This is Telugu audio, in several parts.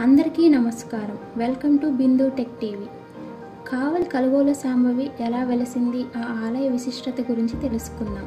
అందరికీ నమస్కారం welcome to Bindu tech TV Kavali Kalugola Sambhavi ఎలా వెలసింది ఆ ఆలయ విశిష్టత గురించి తెలుసుకుందాం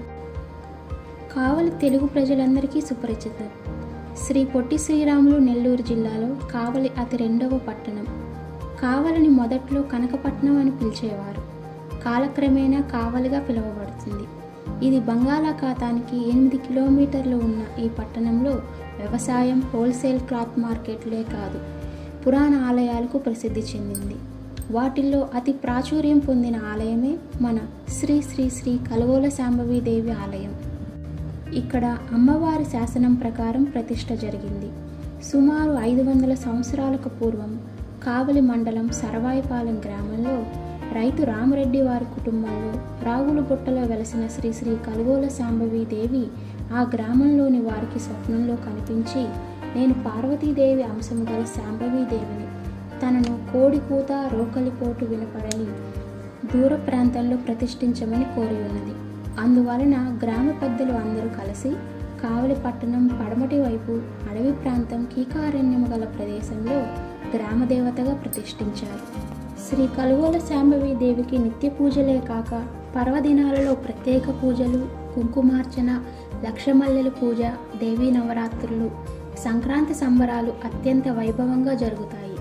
కావలి తెలుగు ప్రజలందరికీ సుపరిచితం శ్రీ పొట్టి శ్రీరాములు నెల్లూరు జిల్లాలో కావలి అతి రెండవ పట్టణం కావలిని మొదట్లో కనకపట్నం అని పిలిచేవారు కాలక్రమేణా కావలిగా పిలువబడుతుంది ఇది బంగాళాఖాతానికి ఎనిమిది కిలోమీటర్లు ఉన్న ఈ పట్టణంలో వ్యవసాయం హోల్సేల్ క్లాత్ మార్కెట్లే కాదు పురాణ ఆలయాలకు ప్రసిద్ధి చెందింది వాటిల్లో అతి ప్రాచుర్యం పొందిన ఆలయమే మన శ్రీ శ్రీ శ్రీ కలవోల శాంభవీదేవి ఆలయం ఇక్కడ అమ్మవారి శాసనం ప్రకారం ప్రతిష్ట జరిగింది సుమారు ఐదు వందల సంవత్సరాలకు పూర్వం కావలి మండలం సరవాయిపాలెం గ్రామంలో రైతు రామరెడ్డి వారి కుటుంబంలో రాగుల బుట్టలో వెలసిన శ్రీ శ్రీ కలుగోల శాంభవీదేవి ఆ గ్రామంలోని వారికి స్వప్నంలో కనిపించి నేను పార్వతీదేవి అంశం గల శాంభవీదేవిని తనను కోడి కూత రోకలిపోటు వినపడని దూర ప్రాంతాల్లో ప్రతిష్ఠించమని కోరి ఉన్నది అందువలన గ్రామ పెద్దలు అందరూ కలిసి కావలి పట్టణం పడమటి వైపు అడవి ప్రాంతం కీకారణ్యము గల ప్రదేశంలో గ్రామదేవతగా ప్రతిష్ఠించారు శ్రీ కలుగోల శాంభవి దేవికి నిత్య పూజలే కాక పర్వదినాలలో ప్రత్యేక పూజలు కుంకుమార్చన లక్షమల్లెల పూజ దేవీ నవరాత్రులు సంక్రాంతి సంబరాలు అత్యంత వైభవంగా జరుగుతాయి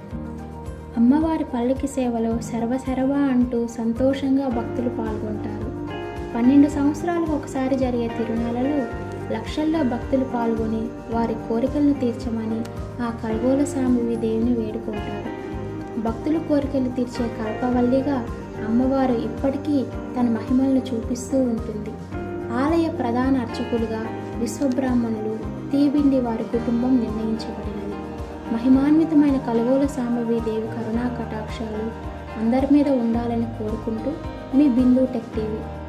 అమ్మవారి పల్లకి సేవలో సర్వసర్వ అంటూ సంతోషంగా భక్తులు పాల్గొంటారు పన్నెండు సంవత్సరాలకు ఒకసారి జరిగే తిరునాళ్ళలో లక్షల్లో భక్తులు పాల్గొని వారి కోరికలను తీర్చమని ఆ కల్గోల స్వామి దేవిని వేడుకుంటారు భక్తుల కోరికలు తీర్చే కల్పవల్లిగా అమ్మవారు ఇప్పటికీ తన మహిమలను చూపిస్తూ ఉంటుంది ఆలయ ప్రధాన అర్చకులుగా విశ్వబ్రాహ్మణులు తీబిండి వారి కుటుంబం నిర్ణయించబడినది మహిమాన్వితమైన కలుగోల సాంబవి దేవి కరుణా కటాక్షాలు అందరి మీద ఉండాలని కోరుకుంటూ మీ బిందు టెక్ టీవీ